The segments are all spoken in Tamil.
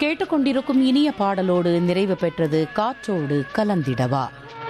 கேட்டுக்கொண்டிருக்கும் இனிய பாடலோடு நிறைவு பெற்றது காற்றோடு கலந்திடவா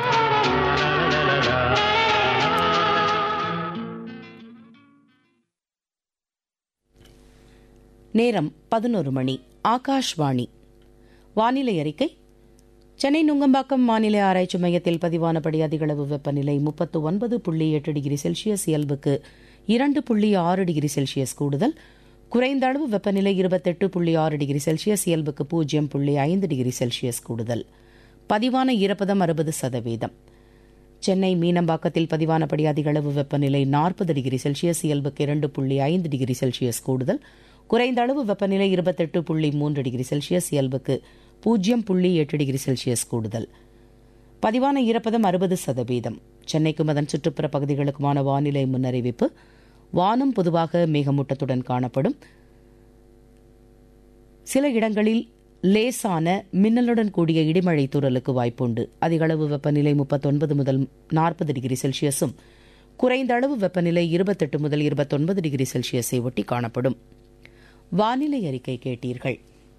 நேரம் பதினொரு மணி ஆகாஷ்வாணி வானிலை அறிக்கை சென்னை நுங்கம்பாக்கம் வானிலை ஆராய்ச்சி மையத்தில் பதிவானபடி அதிகளவு வெப்பநிலை முப்பத்து ஒன்பது புள்ளி எட்டு டிகிரி செல்சியஸ் இயல்புக்கு இரண்டு புள்ளி ஆறு டிகிரி செல்சியஸ் கூடுதல் குறைந்த அளவு வெப்பநிலை இருபத்தெட்டு புள்ளி ஆறு டிகிரி செல்சியஸ் இயல்புக்கு பூஜ்ஜியம் புள்ளி ஐந்து டிகிரி செல்சியஸ் கூடுதல் பதிவான ஈரப்பதம் அறுபது சதவீதம் சென்னை மீனம்பாக்கத்தில் பதிவானபடி அதிகளவு வெப்பநிலை நாற்பது டிகிரி செல்சியஸ் இயல்புக்கு இரண்டு புள்ளி ஐந்து டிகிரி செல்சியஸ் கூடுதல் குறைந்த அளவு வெப்பநிலை இருபத்தெட்டு புள்ளி மூன்று டிகிரி செல்சியஸ் இயல்புக்கு பூஜ்ஜியம் புள்ளி எட்டு டிகிரி செல்சியஸ் கூடுதல் பதிவான ஈரப்பதம் அறுபது சதவீதம் சென்னைக்கும் அதன் சுற்றுப்புற பகுதிகளுக்குமான வானிலை முன்னறிவிப்பு வானம் பொதுவாக மேகமூட்டத்துடன் காணப்படும் சில இடங்களில் லேசான மின்னலுடன் கூடிய இடிமழை தூறலுக்கு வாய்ப்புண்டு அதிகளவு வெப்பநிலை முப்பத்தொன்பது முதல் நாற்பது டிகிரி செல்சியஸும் குறைந்த அளவு வெப்பநிலை இருபத்தெட்டு முதல் இருபத்தொன்பது டிகிரி செல்சியஸை ஒட்டி காணப்படும் வானிலை அறிக்கை கேட்டீர்கள்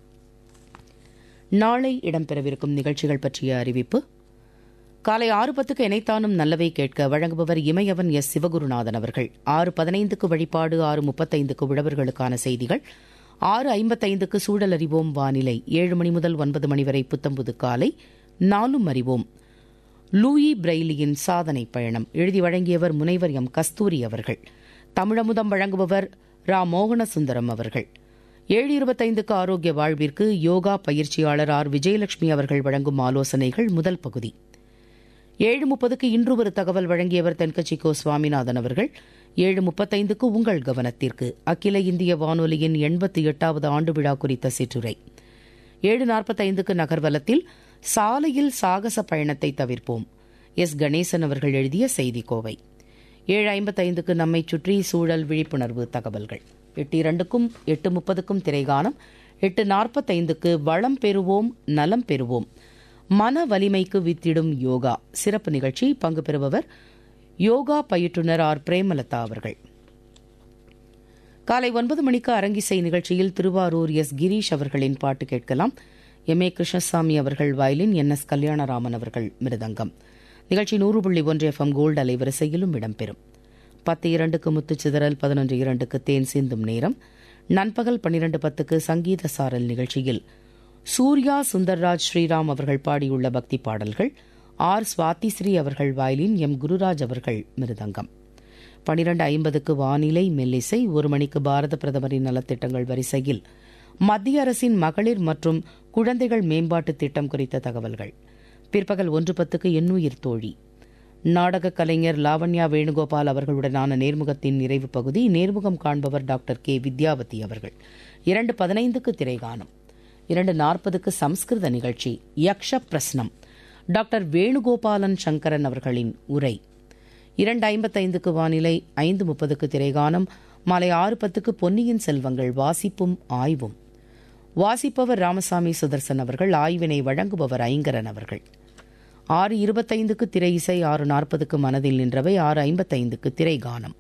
நாளை இடம்பெறவிருக்கும் நிகழ்ச்சிகள் பற்றிய அறிவிப்பு காலை ஆறு பத்துக்கு இணைத்தானும் நல்லவை கேட்க வழங்குபவர் இமயவன் எஸ் சிவகுருநாதன் அவர்கள் ஆறு பதினைந்துக்கு வழிபாடு ஆறு முப்பத்தைந்துக்கு உழவர்களுக்கான செய்திகள் ஆறு ஐம்பத்தைந்துக்கு சூழல் அறிவோம் வானிலை ஏழு மணி முதல் ஒன்பது மணி வரை புத்தம்புது காலை நாலும் அறிவோம் லூயி பிரெய்லியின் சாதனை பயணம் எழுதி வழங்கியவர் முனைவர் எம் கஸ்தூரி அவர்கள் தமிழமுதம் வழங்குபவர் ரா மோகன சுந்தரம் அவர்கள் ஏழு இருபத்தைந்துக்கு ஆரோக்கிய வாழ்விற்கு யோகா பயிற்சியாளர் ஆர் விஜயலட்சுமி அவர்கள் வழங்கும் ஆலோசனைகள் முதல் பகுதி ஏழு முப்பதுக்கு இன்று ஒரு தகவல் வழங்கியவர் தென்கட்சி கோ சுவாமிநாதன் அவர்கள் ஏழு முப்பத்தைந்துக்கு உங்கள் கவனத்திற்கு அகில இந்திய வானொலியின் எண்பத்தி எட்டாவது ஆண்டு விழா குறித்த சிற்றுரை ஏழு நாற்பத்தைந்துக்கு நகர்வலத்தில் சாலையில் சாகச பயணத்தை தவிர்ப்போம் எஸ் கணேசன் அவர்கள் எழுதிய செய்தி கோவை ஏழு ஐம்பத்தைந்துக்கு நம்மை சுற்றி சூழல் விழிப்புணர்வு தகவல்கள் எட்டு இரண்டுக்கும் எட்டு முப்பதுக்கும் திரைகானம் எட்டு நாற்பத்தைந்துக்கு வளம் பெறுவோம் நலம் பெறுவோம் மன வலிமைக்கு வித்திடும் யோகா சிறப்பு நிகழ்ச்சி பங்கு பெறுபவர் யோகா பயிற்றுனர் ஆர் பிரேமலதா அவர்கள் காலை ஒன்பது மணிக்கு அரங்கிசை நிகழ்ச்சியில் திருவாரூர் எஸ் கிரீஷ் அவர்களின் பாட்டு கேட்கலாம் எம் ஏ கிருஷ்ணசாமி அவர்கள் வயலின் என் எஸ் கல்யாணராமன் அவர்கள் மிருதங்கம் நிகழ்ச்சி நூறு புள்ளி ஒன்று எஃப்எம் கோல்டு அலைவரிசையிலும் இடம்பெறும் பத்து இரண்டுக்கு முத்துச்சிதறல் பதினொன்று இரண்டுக்கு தேன் சிந்தும் நேரம் நண்பகல் பன்னிரண்டு பத்துக்கு சங்கீத சாரல் நிகழ்ச்சியில் சூர்யா சுந்தர்ராஜ் ஸ்ரீராம் அவர்கள் பாடியுள்ள பக்தி பாடல்கள் ஆர் சுவாதிஸ்ரீ அவர்கள் வயலின் எம் குருராஜ் அவர்கள் மிருதங்கம் பனிரண்டு ஐம்பதுக்கு வானிலை மெல்லிசை ஒரு மணிக்கு பாரத பிரதமரின் நலத்திட்டங்கள் வரிசையில் மத்திய அரசின் மகளிர் மற்றும் குழந்தைகள் மேம்பாட்டு திட்டம் குறித்த தகவல்கள் பிற்பகல் ஒன்று பத்துக்கு எண்ணுயிர் தோழி நாடக கலைஞர் லாவண்யா வேணுகோபால் அவர்களுடனான நேர்முகத்தின் நிறைவு பகுதி நேர்முகம் காண்பவர் டாக்டர் கே வித்யாவதி அவர்கள் இரண்டு பதினைந்துக்கு திரைகானம் இரண்டு நாற்பதுக்கு சம்ஸ்கிருத நிகழ்ச்சி யக்ஷ பிரஸ்னம் டாக்டர் வேணுகோபாலன் சங்கரன் அவர்களின் உரை இரண்டு ஐம்பத்தைந்துக்கு வானிலை ஐந்து முப்பதுக்கு திரைகானம் மாலை ஆறு பத்துக்கு பொன்னியின் செல்வங்கள் வாசிப்பும் ஆய்வும் வாசிப்பவர் ராமசாமி சுதர்சன் அவர்கள் ஆய்வினை வழங்குபவர் ஐங்கரன் அவர்கள் ஆறு இருபத்தைந்துக்கு திரை இசை ஆறு நாற்பதுக்கு மனதில் நின்றவை ஆறு ஐம்பத்தைந்துக்கு திரைகானம்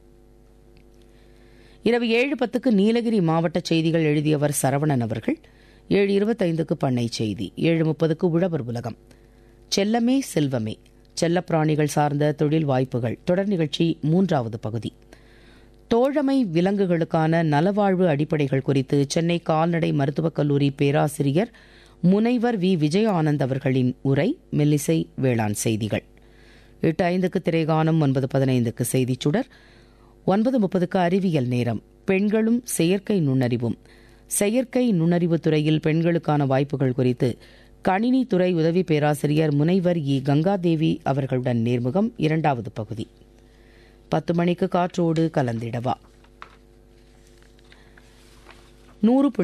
இரவு ஏழு பத்துக்கு நீலகிரி மாவட்ட செய்திகள் எழுதியவர் சரவணன் அவர்கள் ஏழு இருபத்தைந்துக்கு பண்ணை செய்தி ஏழு முப்பதுக்கு உழவர் உலகம் செல்லமே செல்வமே செல்லப்பிராணிகள் சார்ந்த தொழில் வாய்ப்புகள் தொடர் நிகழ்ச்சி மூன்றாவது பகுதி தோழமை விலங்குகளுக்கான நலவாழ்வு அடிப்படைகள் குறித்து சென்னை கால்நடை மருத்துவக் கல்லூரி பேராசிரியர் முனைவர் வி விஜய ஆனந்த் அவர்களின் உரை மெல்லிசை வேளாண் செய்திகள் எட்டு ஐந்துக்கு திரைகானம் ஒன்பது பதினைந்துக்கு செய்திச் சுடர் ஒன்பது முப்பதுக்கு அறிவியல் நேரம் பெண்களும் செயற்கை நுண்ணறிவும் செயற்கை நுண்ணறிவு துறையில் பெண்களுக்கான வாய்ப்புகள் குறித்து கணினி துறை உதவி பேராசிரியர் முனைவர் இ கங்காதேவி அவர்களுடன் நேர்முகம் இரண்டாவது பகுதி பத்து மணிக்கு காற்றோடு கலந்திடவா நூறு